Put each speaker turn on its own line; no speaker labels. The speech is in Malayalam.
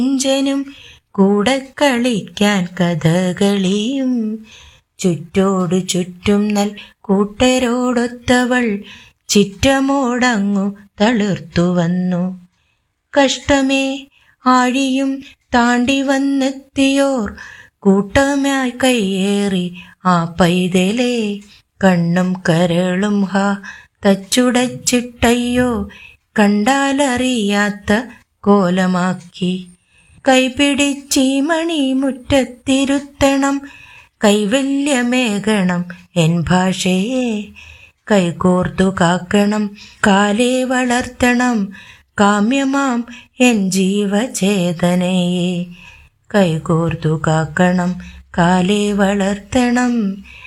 കുഞ്ചനും കൂടെ കളിക്കാൻ കഥകളിയും ചുറ്റോടു ചുറ്റും നൽ കൂട്ടരോടൊത്തവൾ ചിറ്റമോടങ്ങു തളിർത്തു വന്നു കഷ്ടമേ ആഴിയും താണ്ടി വന്നെത്തിയോർ കൂട്ടമായി കയ്യേറി ആ പൈതലേ കണ്ണും കരളും ഹാ തച്ചുടച്ചിട്ടയ്യോ കണ്ടാലറിയാത്ത കോലമാക്കി കൈപിടിച്ചീ മണി മുറ്റത്തിരുത്തണം കൈവല്യമേകണം എൻ ഭാഷയെ കൈകോർത്തു കാക്കണം കാലേ വളർത്തണം കാമ്യമാം എൻ ജീവചേതനയെ കൈകോർത്തു കാക്കണം കാലേ വളർത്തണം